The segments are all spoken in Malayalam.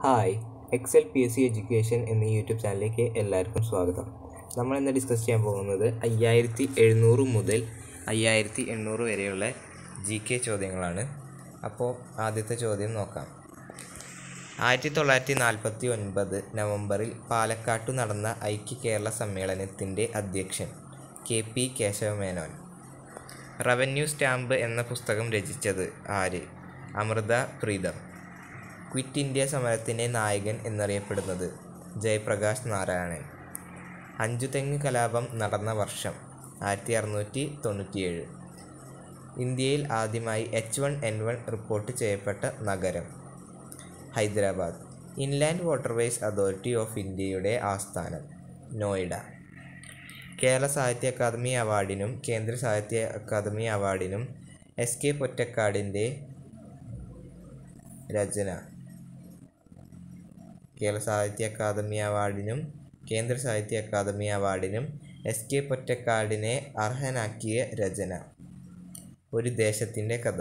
hi Excel P S C education എന്ന യൂട്യൂബ് ചാനലിലേക്ക് എല്ലാവർക്കും സ്വാഗതം നമ്മൾ ഇന്ന് ഡിസ്കസ് ചെയ്യാൻ പോകുന്നത് അയ്യായിരത്തി എഴുന്നൂറ് മുതൽ അയ്യായിരത്തി എണ്ണൂറ് വരെയുള്ള ജി കെ ചോദ്യങ്ങളാണ് അപ്പോൾ ആദ്യത്തെ ചോദ്യം നോക്കാം ആയിരത്തി തൊള്ളായിരത്തി നാൽപ്പത്തി ഒൻപത് നവംബറിൽ പാലക്കാട്ടു നടന്ന ഐക്യ കേരള സമ്മേളനത്തിൻ്റെ അധ്യക്ഷൻ K P Kesava Menon revenue stamp എന്ന പുസ്തകം രചിച്ചത് ആര് അമൃത പ്രീതം ക്വിറ്റ് ഇന്ത്യ സമരത്തിൻ്റെ നായകൻ എന്നറിയപ്പെടുന്നത് ജയപ്രകാശ് നാരായണൻ അഞ്ചുതെങ്ങ് കലാപം നടന്ന വർഷം ആയിരത്തി അറുന്നൂറ്റി തൊണ്ണൂറ്റിയേഴ് ഇന്ത്യയിൽ ആദ്യമായി H one N one report ചെയ്യപ്പെട്ട നഗരം Hyderabad inland waterways authority of ഇന്ത്യയുടെ ആസ്ഥാനം നോയിഡ കേരള സാഹിത്യ അക്കാദമി അവാർഡിനും കേന്ദ്ര സാഹിത്യ അക്കാദമി അവാർഡിനും എസ് കെ പൊറ്റക്കാടിൻ്റെ രചന കേരള സാഹിത്യ അക്കാദമി അവാർഡിനും കേന്ദ്ര സാഹിത്യ അക്കാദമി അവാർഡിനും എസ് കെ പൊറ്റക്കാടിനെ അർഹനാക്കിയ രചന ഒരു ദേശത്തിൻ്റെ കഥ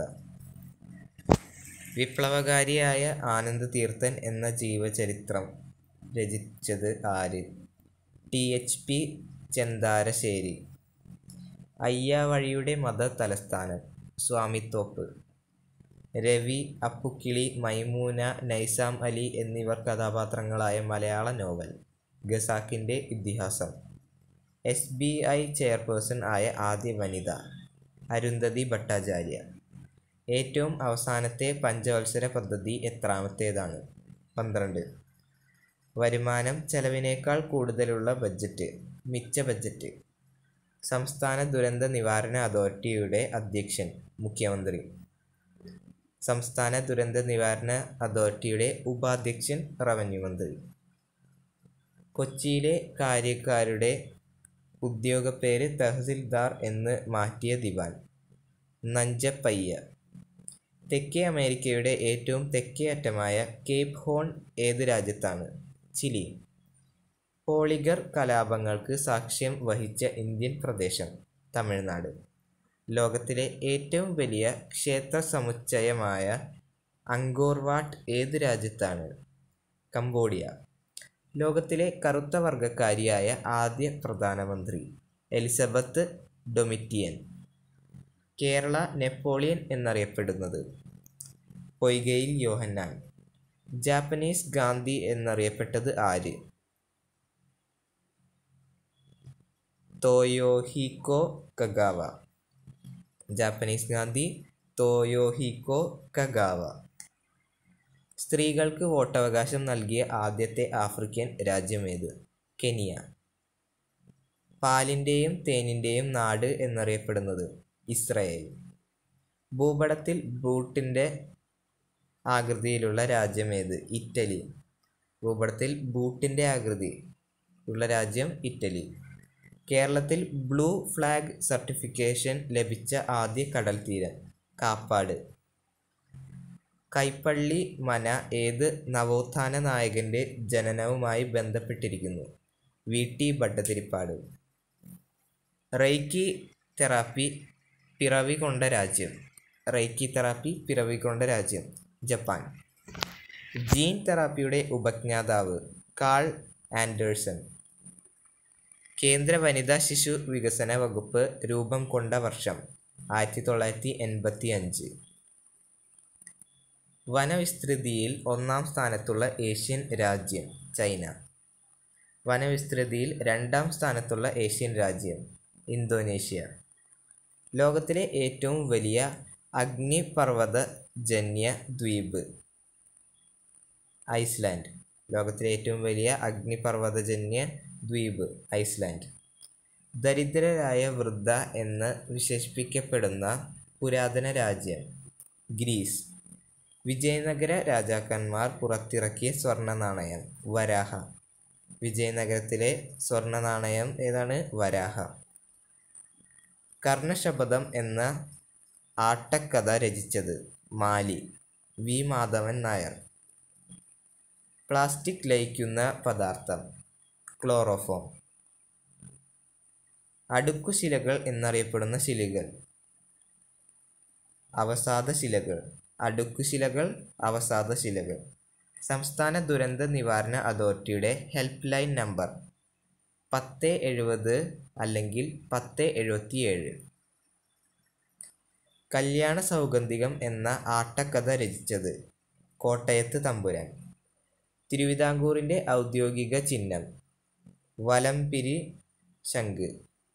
വിപ്ലവകാരിയായ ആനന്ദ തീർത്ഥൻ എന്ന ജീവചരിത്രം രചിച്ചത് ആര് ടി എച്ച് പി ചെന്താരശ്ശേരി അയ്യാവഴിയുടെ മത തലസ്ഥാനം സ്വാമിത്തോപ്പ് രവി അപ്പുക്കിളി മൈമൂന നൈസാം അലി എന്നിവർ കഥാപാത്രങ്ങളായ മലയാള നോവൽ ഖസാക്കിൻ്റെ ഇതിഹാസം എസ് ബി ഐ ചെയർപേഴ്സൺ ആയ ആദ്യ വനിത അരുന്ധതി ഭട്ടാചാര്യ ഏറ്റവും അവസാനത്തെ പഞ്ചവത്സര പദ്ധതി എത്രാമത്തേതാണ് പന്ത്രണ്ട് വരുമാനം ചെലവിനേക്കാൾ കൂടുതലുള്ള ബഡ്ജറ്റ് മിച്ച ബഡ്ജറ്റ് സംസ്ഥാന ദുരന്ത നിവാരണ അതോറിറ്റിയുടെ അധ്യക്ഷൻ മുഖ്യമന്ത്രി സംസ്ഥാന ദുരന്ത നിവാരണ അതോറിറ്റിയുടെ ഉപാധ്യക്ഷൻ റവന്യൂ മന്ത്രി കൊച്ചിയിലെ കാര്യക്കാരുടെ ഉദ്യോഗപ്പേര് തഹസിൽദാർ എന്ന് മാറ്റിയ ദിവാൻ നഞ്ചപ്പയ്യ തെക്കേ അമേരിക്കയുടെ ഏറ്റവും തെക്കേ അറ്റമായ കേപ്പ് ഹോൺ ഏത് രാജ്യത്താണ് ചിലി പോളിഗർ കലാപങ്ങൾക്ക് സാക്ഷ്യം വഹിച്ച ഇന്ത്യൻ പ്രദേശം തമിഴ്നാട് ലോകത്തിലെ ഏറ്റവും വലിയ ക്ഷേത്ര സമുച്ചയമായ അങ്കോർവാട്ട് ഏത് രാജ്യത്താണ് കംബോഡിയ ലോകത്തിലെ കറുത്ത വർഗക്കാരിയായ ആദ്യ പ്രധാനമന്ത്രി എലിസബത്ത് ഡൊമിറ്റിയൻ കേരള നെപ്പോളിയൻ എന്നറിയപ്പെടുന്നത് പൊയ്കയിൽ യോഹന്നാൻ ജാപ്പനീസ് ഗാന്ധി എന്നറിയപ്പെട്ടത് ആര് Toyohiko Kagawa Japanese Gandhi Toyohiko Kagawa സ്ത്രീകൾക്ക് വോട്ടവകാശം നൽകിയ ആദ്യത്തെ ആഫ്രിക്കൻ രാജ്യമേത് കെനിയ പാലിൻ്റെയും തേനിൻ്റെയും നാട് എന്നറിയപ്പെടുന്നത് ഇസ്രയേൽ ഭൂപടത്തിൽ ബൂട്ടിൻ്റെ ആകൃതിയിലുള്ള രാജ്യമേത് ഇറ്റലി ഭൂപടത്തിൽ ബൂട്ടിൻ്റെ ആകൃതി ഉള്ള രാജ്യം ഇറ്റലി കേരളത്തിൽ ബ്ലൂ ഫ്ലാഗ് സർട്ടിഫിക്കേഷൻ ലഭിച്ച ആദ്യ കടൽ തീരം കാപ്പാട് കൈപ്പള്ളി മന ഏത് നവോത്ഥാന നായകൻ്റെ ജനനവുമായി ബന്ധപ്പെട്ടിരിക്കുന്നു V T Bhattathiripad reiki therapy പിറവി കൊണ്ട രാജ്യം റെയ്ക്കി തെറാപ്പി പിറവി കൊണ്ട രാജ്യം ജപ്പാൻ ജീൻ തെറാപ്പിയുടെ ഉപജ്ഞാതാവ് കാൾ ആൻഡേഴ്സൺ കേന്ദ്ര വനിതാ ശിശു വികസന വകുപ്പ് രൂപം കൊണ്ട വർഷം ആയിരത്തി തൊള്ളായിരത്തി എൺപത്തി അഞ്ച് വനവിസ്തൃതിയിൽ ഒന്നാം സ്ഥാനത്തുള്ള ഏഷ്യൻ രാജ്യം ചൈന വനവിസ്തൃതിയിൽ രണ്ടാം സ്ഥാനത്തുള്ള ഏഷ്യൻ രാജ്യം ഇന്തോനേഷ്യ ലോകത്തിലെ ഏറ്റവും വലിയ അഗ്നിപർവ്വത ജന്യ ദ്വീപ് ഐസ്ലാൻഡ് ലോകത്തിലെ ഏറ്റവും വലിയ അഗ്നിപർവ്വതജന്യ ദ്വീപ് ഐസ്ലാൻഡ് ദരിദ്രരായ വൃദ്ധ എന്ന് വിശേഷിപ്പിക്കപ്പെടുന്ന പുരാതന രാജ്യം ഗ്രീസ് വിജയനഗര രാജാക്കന്മാർ പുറത്തിറക്കിയ സ്വർണ്ണ നാണയം വരാഹ വിജയനഗരത്തിലെ സ്വർണ്ണ നാണയം ഏതാണ് വരാഹ കർണശപഥം എന്ന ആട്ടക്കഥ രചിച്ചത് മാലി വി മാധവൻ നായർ പ്ലാസ്റ്റിക് ലയിക്കുന്ന പദാർത്ഥം ക്ലോറോഫോം അടുക്കുശിലകൾ എന്നറിയപ്പെടുന്ന ശിലകൾ അവസാദ ശിലകൾ അടുക്കുശിലകൾ അവസാദ ശിലകൾ സംസ്ഥാന ദുരന്ത നിവാരണ അതോറിറ്റിയുടെ ഹെൽപ്പ് ലൈൻ നമ്പർ പത്ത് എഴുപത് അല്ലെങ്കിൽ പത്ത് എഴുപത്തിയേഴ് കല്യാണ സൗഗന്ധികം എന്ന ആട്ടക്കഥ രചിച്ചത് കോട്ടയത്ത് തമ്പുരാൻ തിരുവിതാംകൂറിൻ്റെ ഔദ്യോഗിക ചിഹ്നം വലംപിരി ശംഖ്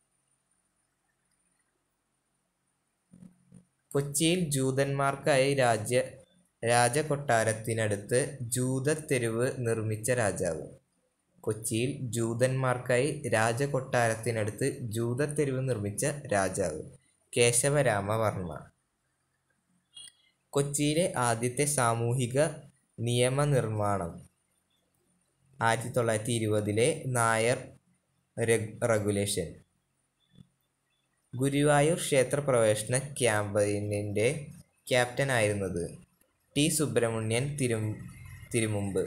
കൊച്ചിയിൽ ജൂതന്മാർക്കായി രാജ്യ രാജകൊട്ടാരത്തിനടുത്ത് ജൂതത്തെരുവ് നിർമ്മിച്ച രാജാവ് കൊച്ചിയിൽ ജൂതന്മാർക്കായി രാജകൊട്ടാരത്തിനടുത്ത് ജൂതത്തെരുവ് നിർമ്മിച്ച രാജാവ് കേശവരാമവർമ്മ കൊച്ചിയിലെ ആദ്യത്തെ സാമൂഹിക നിയമനിർമ്മാണം ആയിരത്തി തൊള്ളായിരത്തി ഇരുപതിലെ നായർ റെഗുലേഷൻ ഗുരുവായൂർ ക്ഷേത്രപ്രവേശന ക്യാമ്പയിനിൻ്റെ ക്യാപ്റ്റനായിരുന്നത് ടി സുബ്രഹ്മണ്യൻ തിരു തിരുമുമ്പ്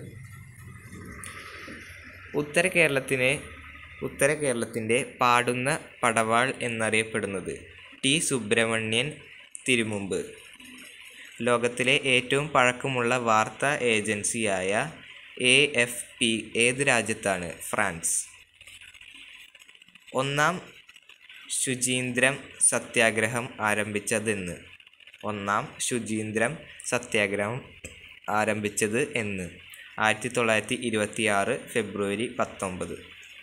ഉത്തര കേരളത്തിന് ഉത്തര കേരളത്തിൻ്റെ പാടുന്ന പടവാൾ എന്നറിയപ്പെടുന്നത് ടി സുബ്രഹ്മണ്യൻ തിരുമുമ്പ് ലോകത്തിലെ ഏറ്റവും പഴക്കമുള്ള വാർത്താ ഏജൻസിയായ എ എഫ് പി ഏത് രാജ്യത്താണ് ഫ്രാൻസ് ഒന്നാം ശുചീന്ദ്രം സത്യാഗ്രഹം ആരംഭിച്ചതെന്ന് ഒന്നാം ശുചീന്ദ്രം സത്യാഗ്രഹം ആരംഭിച്ചത് എന്ന് ആയിരത്തി തൊള്ളായിരത്തി ഇരുപത്തിയാറ് ഫെബ്രുവരി പത്തൊമ്പത്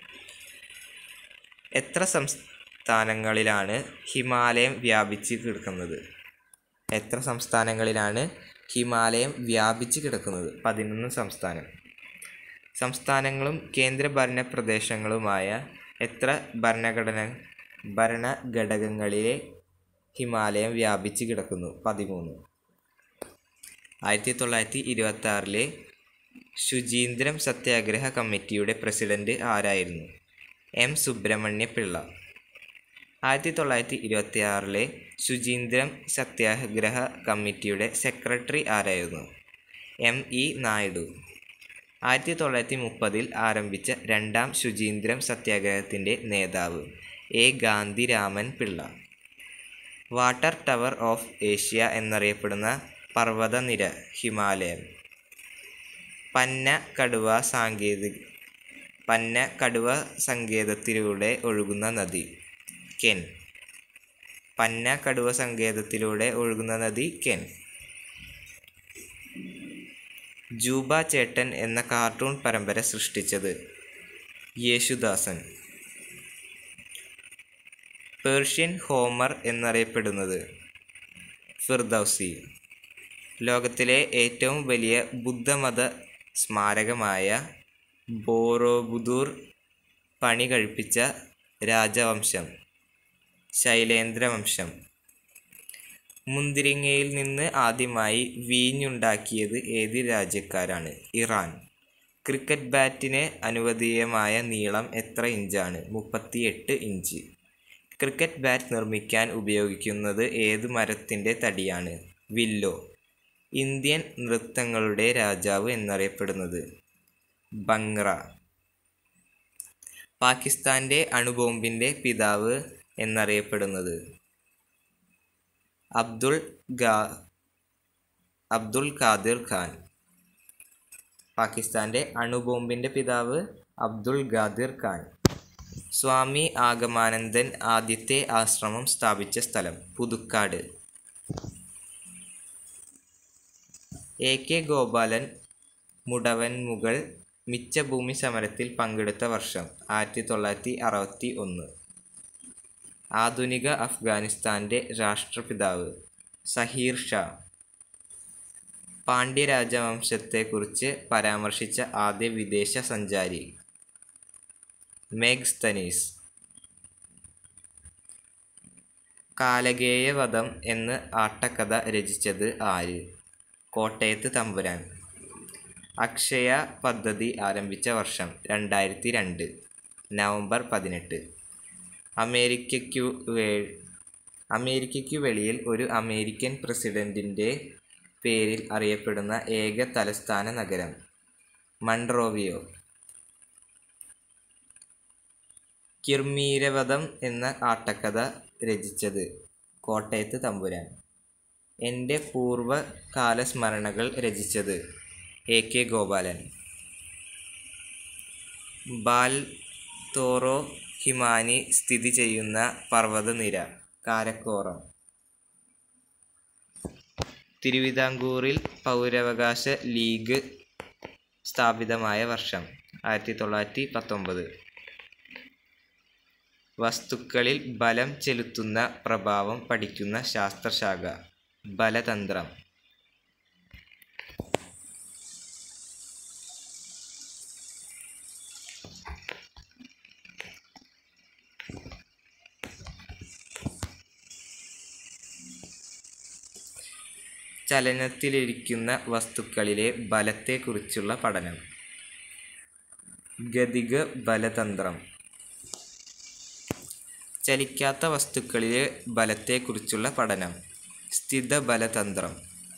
എത്ര സംസ്ഥാനങ്ങളിലാണ് ഹിമാലയം വ്യാപിച്ച് കിടക്കുന്നത് എത്ര സംസ്ഥാനങ്ങളിലാണ് ഹിമാലയം വ്യാപിച്ച് കിടക്കുന്നത് പതിനൊന്ന് സംസ്ഥാനം സംസ്ഥാനങ്ങളും കേന്ദ്രഭരണ പ്രദേശങ്ങളുമായ എത്ര ഭരണഘടന ഭരണഘടകങ്ങളിലെ ഹിമാലയം വ്യാപിച്ച് കിടക്കുന്നു പതിമൂന്ന് ആയിരത്തി തൊള്ളായിരത്തി ഇരുപത്തി ആറിലെ ശുചീന്ദ്രം സത്യാഗ്രഹ കമ്മിറ്റിയുടെ പ്രസിഡന്റ് ആരായിരുന്നു എം സുബ്രഹ്മണ്യ പിള്ള ആയിരത്തി തൊള്ളായിരത്തി ഇരുപത്തി ആറിലെ ശുചീന്ദ്രം സത്യാഗ്രഹ കമ്മിറ്റിയുടെ സെക്രട്ടറി ആരായിരുന്നു എം ഇ നായിഡു ആയിരത്തി തൊള്ളായിരത്തി മുപ്പതിൽ ആരംഭിച്ച രണ്ടാം ശുചീന്ദ്രം സത്യാഗ്രഹത്തിൻ്റെ നേതാവ് A Gandhiraman Pillai water tower of Asia എന്നറിയപ്പെടുന്ന പർവ്വതനിര ഹിമാലയം പന്ന കടുവ സാങ്കേതിക പന്ന കടുവ സങ്കേതത്തിലൂടെ ഒഴുകുന്ന നദി കെൻ പന്ന കടുവ സങ്കേതത്തിലൂടെ ഒഴുകുന്ന നദി കെൻ ജൂബ ചേട്ടൻ എന്ന കാർട്ടൂൺ പരമ്പര സൃഷ്ടിച്ചത് യേശുദാസൻ പേർഷ്യൻ ഹോമർ എന്നറിയപ്പെടുന്നത് ഫിർദൌസി ലോകത്തിലെ ഏറ്റവും വലിയ ബുദ്ധമത സ്മാരകമായ ബോറോബുദൂർ പണി കഴിപ്പിച്ച രാജവംശം ശൈലേന്ദ്രവംശം മുന്തിരിങ്ങയിൽ നിന്ന് ആദ്യമായി വീഞ്ഞുണ്ടാക്കിയത് ഏത് രാജ്യക്കാരാണ് ഇറാൻ ക്രിക്കറ്റ് ബാറ്റിന് അനുവദീയമായ നീളം എത്ര ഇഞ്ചാണ് മുപ്പത്തിയെട്ട് ഇഞ്ച് ക്രിക്കറ്റ് ബാറ്റ് നിർമ്മിക്കാൻ ഉപയോഗിക്കുന്നത് ഏത് മരത്തിൻ്റെ തടിയാണ് വില്ലോ ഇന്ത്യൻ നൃത്തങ്ങളുടെ രാജാവ് എന്നറിയപ്പെടുന്നത് ബംഗ്ര പാകിസ്ഥാൻ്റെ അണുബോംബിൻ്റെ പിതാവ് എന്നറിയപ്പെടുന്നത് അബ്ദുൾ ഗാ അബ്ദുൾ ഖാദിർ ഖാൻ പാകിസ്ഥാൻ്റെ അണുബോംബിൻ്റെ പിതാവ് അബ്ദുൾ ഖാദിർ ഖാൻ സ്വാമി ആഗമാനന്ദൻ ആദ്യത്തെ ആശ്രമം സ്ഥാപിച്ച സ്ഥലം പുതുക്കാട് എ കെ ഗോപാലൻ മുടവൻമുകൾ മിച്ചഭൂമി സമരത്തിൽ പങ്കെടുത്ത വർഷം ആയിരത്തി തൊള്ളായിരത്തി അറുപത്തി ഒന്ന് ആധുനിക അഫ്ഗാനിസ്ഥാൻ്റെ രാഷ്ട്രപിതാവ് സഹീർ ഷാ പാണ്ഡ്യ രാജവംശത്തെക്കുറിച്ച് പരാമർശിച്ച ആദ്യ വിദേശ സഞ്ചാരി മെഗ്സ്തനീസ് കാലകേയവധം എന്ന് ആട്ടക്കഥ രചിച്ചത് ആര് കോട്ടയത്ത് തമ്പുരാൻ അക്ഷയ പദ്ധതി ആരംഭിച്ച വർഷം രണ്ടായിരത്തി രണ്ട് നവംബർ പതിനെട്ട് അമേരിക്കയ്ക്കു വേ അമേരിക്കയ്ക്കു വെളിയിൽ ഒരു അമേരിക്കൻ പ്രസിഡൻറ്റിൻ്റെ പേരിൽ അറിയപ്പെടുന്ന ഏക തലസ്ഥാന നഗരം മൺട്രോവിയോ കിർമീരവധം എന്ന ആട്ടക്കഥ രചിച്ചത് കോട്ടയത്ത് തമ്പുരാൻ എൻ്റെ പൂർവ്വകാലസ്മരണകൾ രചിച്ചത് A K Gopalan Baltoro ഹിമാനി സ്ഥിതി ചെയ്യുന്ന പർവ്വതനിര കാരക്കോറം തിരുവിതാംകൂറിൽ പൗരാവകാശ ലീഗ് സ്ഥാപിതമായ വർഷം ആയിരത്തി തൊള്ളായിരത്തി പത്തൊമ്പത് വസ്തുക്കളിൽ ബലം ചെലുത്തുന്ന പ്രഭാവം പഠിക്കുന്ന ശാസ്ത്രശാഖ ബലതന്ത്രം ചലനത്തിലിരിക്കുന്ന വസ്തുക്കളിലെ ബലത്തെക്കുറിച്ചുള്ള പഠനം ഗതിക ബലതന്ത്രം ചലിക്കാത്ത വസ്തുക്കളിലെ ബലത്തെക്കുറിച്ചുള്ള പഠനം സ്ഥിതബലതന്ത്രം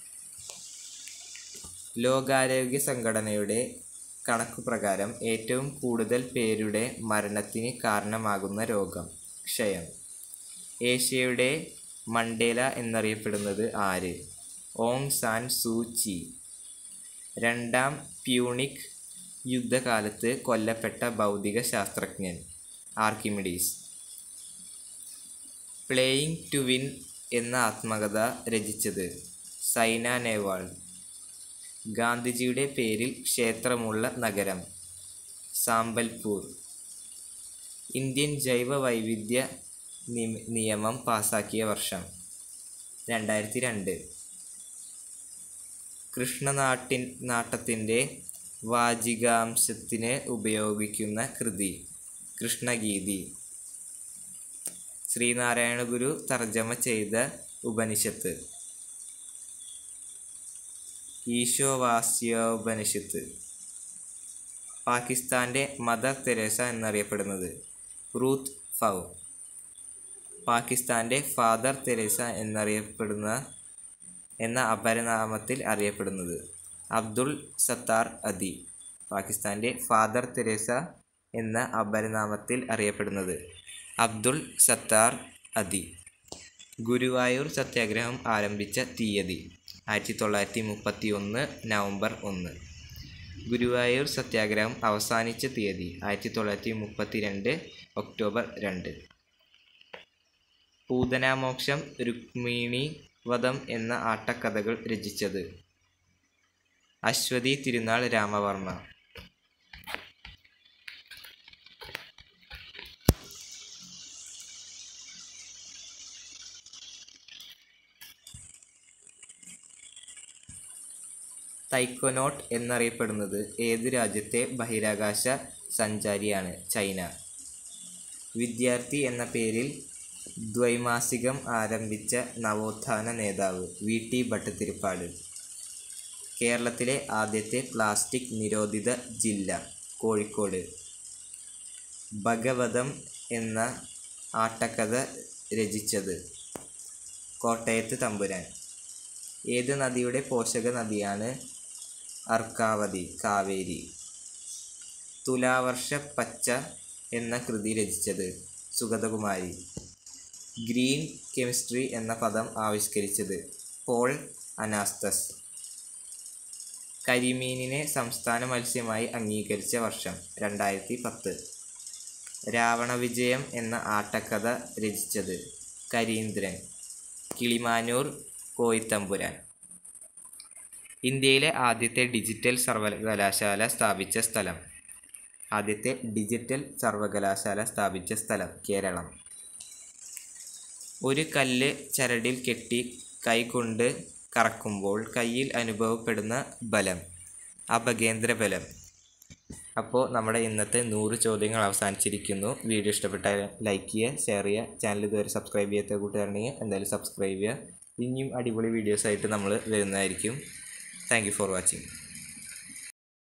ലോകാരോഗ്യ സംഘടനയുടെ കണക്കുപ്രകാരം ഏറ്റവും കൂടുതൽ പേരുടെ മരണത്തിന് കാരണമാകുന്ന രോഗം ക്ഷയം ഏഷ്യയുടെ മണ്ടേല എന്നറിയപ്പെടുന്നത് ആര് ഓങ് സാൻ സൂചി രണ്ടാം പ്യൂണിക് യുദ്ധകാലത്ത് കൊല്ലപ്പെട്ട ഭൗതിക ശാസ്ത്രജ്ഞൻ ആർക്കിമിഡീസ് പ്ലേയിങ് ടു വിൻ എന്ന ആത്മകഥ രചിച്ചത് സൈന നെഹ്വാൾ ഗാന്ധിജിയുടെ പേരിൽ ക്ഷേത്രമുള്ള നഗരം സാമ്പൽപൂർ ഇന്ത്യൻ ജൈവ വൈവിധ്യ നിമ- നിയമം പാസാക്കിയ വർഷം രണ്ടായിരത്തി രണ്ട് കൃഷ്ണനാട്ടിൻ നാട്ടത്തിൻ്റെ വാചികാംശത്തിന് ഉപയോഗിക്കുന്ന കൃതി കൃഷ്ണഗീതി ശ്രീനാരായണ ഗുരു തർജ്ജമ ചെയ്ത ഉപനിഷത്ത് ഈശോവാസ്യോപനിഷത്ത് പാകിസ്ഥാൻ്റെ മദർ തെരേസ എന്നറിയപ്പെടുന്നത് റൂത്ത് ഫൗ പാകിസ്ഥാൻ്റെ ഫാദർ തെരേസ എന്നറിയപ്പെടുന്ന എന്ന അപരനാമത്തിൽ അറിയപ്പെടുന്നത് അബ്ദുൾ സത്താർ അദി പാകിസ്ഥാൻ്റെ ഫാദർ തെരേസ എന്ന അപരനാമത്തിൽ അറിയപ്പെടുന്നത് അബ്ദുൾ സത്താർ അദി ഗുരുവായൂർ സത്യാഗ്രഹം ആരംഭിച്ച തീയതി ആയിരത്തി തൊള്ളായിരത്തി മുപ്പത്തി ഒന്ന് നവംബർ ഒന്ന് ഗുരുവായൂർ സത്യാഗ്രഹം അവസാനിച്ച തീയതി ആയിരത്തി തൊള്ളായിരത്തി മുപ്പത്തി രണ്ട് ഒക്ടോബർ രണ്ട് പൂതനാമോക്ഷം രുക്മിണി വധം എന്ന ആട്ടക്കഥകൾ രചിച്ചത് അശ്വതി തിരുനാൾ രാമവർമ്മ തൈക്കൊനോട്ട് എന്നറിയപ്പെടുന്നത് ഏത് രാജ്യത്തെ ബഹിരാകാശ സഞ്ചാരിയാണ് ചൈന വിദ്യാർത്ഥി എന്ന പേരിൽ ദ്വൈമാസികം ആരംഭിച്ച നവോത്ഥാന നേതാവ് വി ടി ഭട്ടതിരിപ്പാട് കേരളത്തിലെ ആദ്യത്തെ പ്ലാസ്റ്റിക് നിരോധിത ജില്ല കോഴിക്കോട് ഭഗവതം എന്ന ആട്ടക്കഥ രചിച്ചത് കോട്ടയത്ത് തമ്പുരാൻ ഏത് നദിയുടെ പോഷക നദിയാണ് അർക്കാവതി കാവേരി തുലാവർഷ പച്ച എന്ന കൃതി രചിച്ചത് സുഗതകുമാരി ഗ്രീൻ കെമിസ്ട്രി എന്ന പദം ആവിഷ്കരിച്ചത് പോൾ അനാസ്തസ് കരിമീനിനെ സംസ്ഥാന മത്സ്യമായി അംഗീകരിച്ച വർഷം രണ്ടായിരത്തി പത്ത് രാവണവിജയം എന്ന ആട്ടക്കഥ രചിച്ചത് കരീന്ദ്രൻ കിളിമാനൂർ കോയിത്തമ്പുരാൻ ഇന്ത്യയിലെ ആദ്യത്തെ ഡിജിറ്റൽ സർവകലാശാല സ്ഥാപിച്ച സ്ഥലം ആദ്യത്തെ ഡിജിറ്റൽ സർവകലാശാല സ്ഥാപിച്ച സ്ഥലം കേരളം ഒരു കല്ല് ചരടിൽ കെട്ടി കൈകൊണ്ട് കറക്കുമ്പോൾ കയ്യിൽ അനുഭവപ്പെടുന്ന ബലം അപകേന്ദ്ര ബലം അപ്പോൾ നമ്മുടെ ഇന്നത്തെ നൂറ് ചോദ്യങ്ങൾ അവസാനിച്ചിരിക്കുന്നു വീഡിയോ ഇഷ്ടപ്പെട്ടാൽ ലൈക്ക് ചെയ്യുക ഷെയർ ചെയ്യുക ചാനൽ ഇതുവരെ സബ്സ്ക്രൈബ് ചെയ്യാത്ത കൂട്ടുകാരുണ്ടെങ്കിൽ എന്തായാലും സബ്സ്ക്രൈബ് ചെയ്യുക ഇനിയും അടിപൊളി വീഡിയോസായിട്ട് നമ്മൾ വരുന്നതായിരിക്കും താങ്ക് യു ഫോർ വാച്ചിങ്